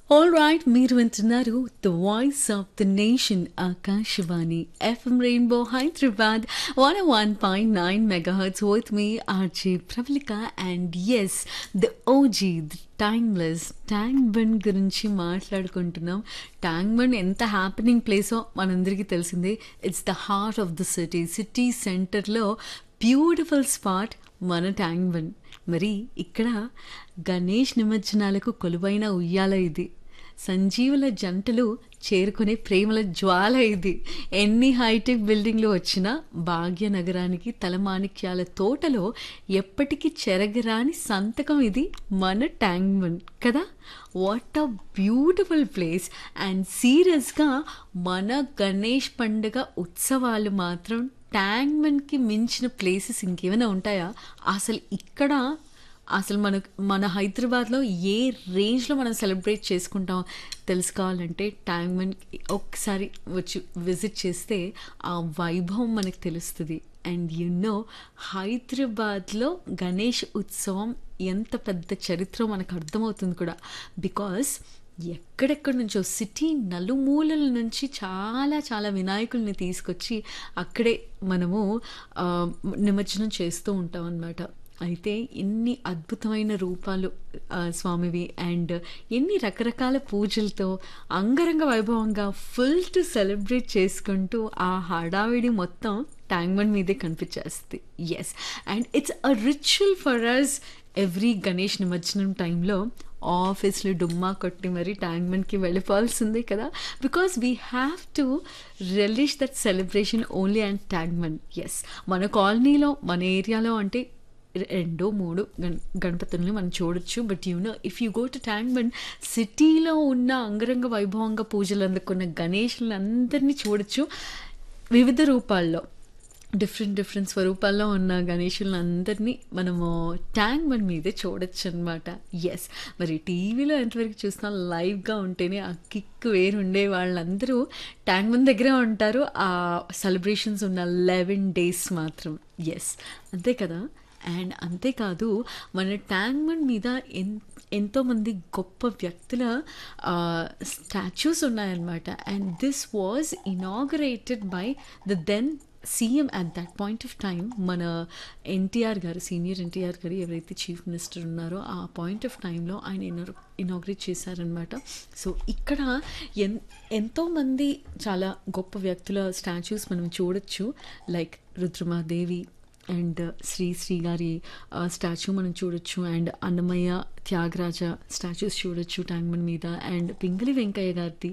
all right మీరు వింటున్నారు the voice of the nation Akashvani FM Rainbow Hyderabad one one point nine megahertz with మీ RJ Pravalika and yes the OG the timeless Tank Bund గురించి మాట్లాడుకుంటున్నాం ట్యాంక్ బండ్ ఎంత happening ప్లేసో మనందరికీ తెలిసిందే it's the heart of the city city సెంటర్లో బ్యూటిఫుల్ స్పాట్ మన ట్యాంక్ బండ్ మరి ఇక్కడ గణేష్ నిమజ్జనాలకు కొలువైన ఉయ్యాల ఇది సంజీవుల జంటలు చేరుకునే ప్రేమల జ్వాల ఇది ఎన్ని హైటెక్ బిల్డింగ్లు వచ్చినా భాగ్యనగరానికి తలమాణిక్యాల తోటలో ఎప్పటికీ చెరగరాని సంతకం ఇది మన ట్యాంక్ బండ్ కదా what a beautiful place and సీరియస్గా మన గణేష్ పండుగ ఉత్సవాలు మాత్రం ట్యాంక్ బండ్కి మించిన ప్లేసెస్ ఇంకేమైనా ఉంటాయా అసలు ఇక్కడ అసలు మన మన హైదరాబాద్లో ఏ రేంజ్లో మనం సెలబ్రేట్ చేసుకుంటాం తెలుసుకోవాలంటే ట్యాంక్ బండ్ ఒకసారి వచ్చి విజిట్ చేస్తే ఆ వైభవం మనకు తెలుస్తుంది అండ్ నో హైదరాబాద్లో గణేష్ ఉత్సవం ఎంత పెద్ద చరిత్ర మనకు అర్థమవుతుంది కూడా బికాస్ ఎక్కడెక్కడి నుంచో సిటీ నలుమూలల నుంచి చాలా చాలా వినాయకుల్ని తీసుకొచ్చి అక్కడే మనము నిమజ్జనం చేస్తూ ఉంటాం అన్నమాట అయితే ఎన్ని అద్భుతమైన రూపాలు స్వామివి అండ్ ఎన్ని రకరకాల పూజలతో అంగరంగ వైభవంగా ఫుల్ టు సెలబ్రేట్ చేసుకుంటూ ఆ హడావిడి మొత్తం ట్యాంక్ బండ్ మీదే కనిపించేస్తుంది yes and it's a ritual for us every Ganesh నిమజ్జనం టైంలో ఆఫీస్లో డుమ్మా కొట్టి మరీ ట్యాంక్ బండ్కి వెళ్ళిపోవాల్సిందే కదా because we have to relish that celebration only and Tank Bund yes మన కాలనీలో మన ఏరియాలో అంటే రెండు మూడు గణ గణపతుల్ని మనం చూడొచ్చు but you know if you go to Tank Bund సిటీలో ఉన్న అంగరంగ వైభవంగా పూజలు అందుకున్న గణేషులను అందరినీ చూడొచ్చు వివిధ రూపాల్లో డిఫరెంట్ డిఫరెంట్ స్వరూపాల్లో ఉన్న గణేషులను అందరినీ మనము ట్యాంక్ బండ్ మీదే చూడొచ్చు అనమాట ఎస్ మరి టీవీలో ఎంతవరకు చూస్తాం లైవ్గా ఉంటేనే ఆ కిక్ వేరుండే వాళ్ళందరూ ట్యాంక్ బండ్ దగ్గరే ఉంటారు ఆ సెలబ్రేషన్స్ ఉన్న లెవెన్ డేస్ మాత్రం ఎస్ అంతే కదా అండ్ అంతేకాదు మన ట్యాంక్ బండ్ మీద ఎన్ ఎంతోమంది గొప్ప వ్యక్తుల స్టాచ్యూస్ ఉన్నాయన్నమాట and this was inaugurated by the then CM at that point of time మన ఎన్టీఆర్ గారు సీనియర్ ఎన్టీఆర్ గారు ఎవరైతే చీఫ్ మినిస్టర్ ఉన్నారో ఆ పాయింట్ ఆఫ్ టైంలో ఆయన ఇనో ఇనాగ్రేట్ చేశారనమాట సో ఇక్కడ ఎన్ ఎంతోమంది చాలా గొప్ప వ్యక్తుల స్టాచ్యూస్ మనం చూడొచ్చు లైక్ రుద్రమాదేవి అండ్ శ్రీ శ్రీ గారి స్టాచ్యూ మనం చూడొచ్చు అండ్ అన్నమయ్య త్యాగరాజ స్టాచ్యూస్ చూడొచ్చు ట్యాంక్మన్ మీద అండ్ పింగళి వెంకయ్య గారిది